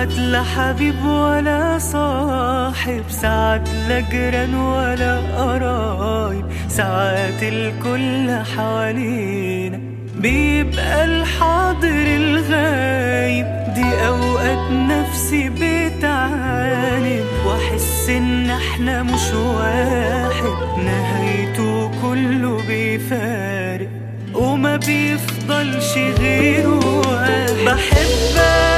ساعات لا حبيب ولا صاحب ساعات لا جيران ولا قرايب ساعات الكل حوالينا بيبقى الحاضر الغايب دي اوقات نفسي بتعاند واحس ان احنا مش واحد نهايته كله بيفارق وما بيفضلش غيره واحد بحبك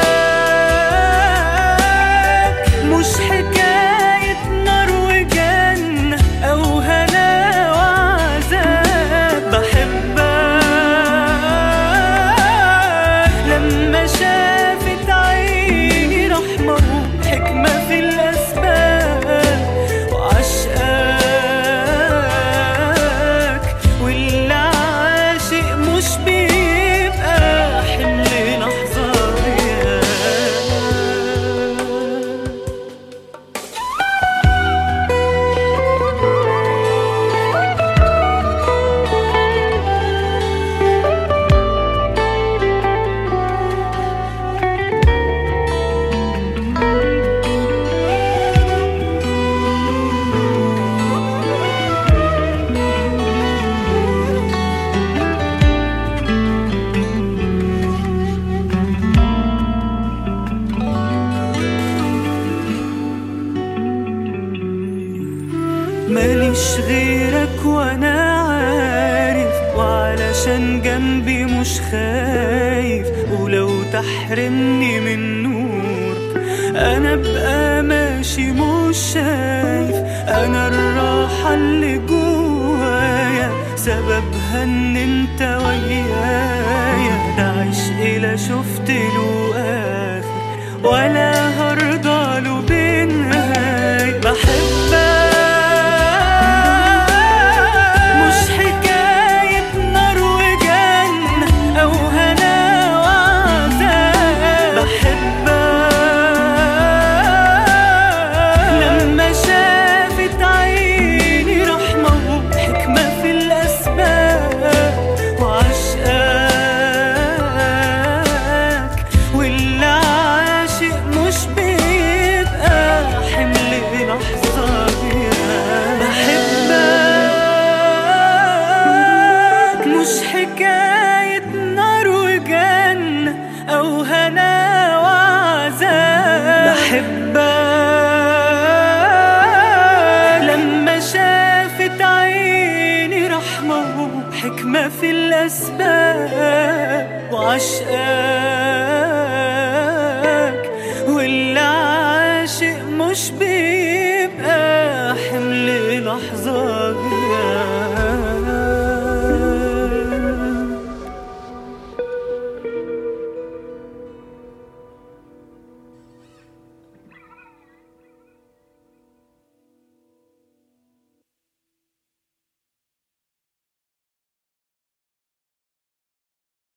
مش حكاية نار وجنة أو هنا وعذاب بحبك لما شافت عيني رحمة وحكمة في الأسباب وعشقك واللي عاشق مش بيبقى حمل لحظة غياب ماليش غيرك وانا عارف وعلشان جنبي مش خايف ولو تحرمني من نورك انا بقى ماشي مش شايف انا الراحة اللي جوايا سببها ان انت ويايا ده عشق لا شفت له اخر ولا هرضى له بنهاية بحبك مش حكاية نار وجنة أو هنا وعذاب بحبك لما شافت عيني رحمة وحكمة في الأسباب وعشقك واللي عاشق مش بيبقى حمل لحظة غياب بحبك مش حكاية نار وجنة أو هنا وعذاب بحبك لما شافت عيني رحمة وحكمة في الأسباب وعشقك واللي عاشق مش بيبقى حمل لحظة غياب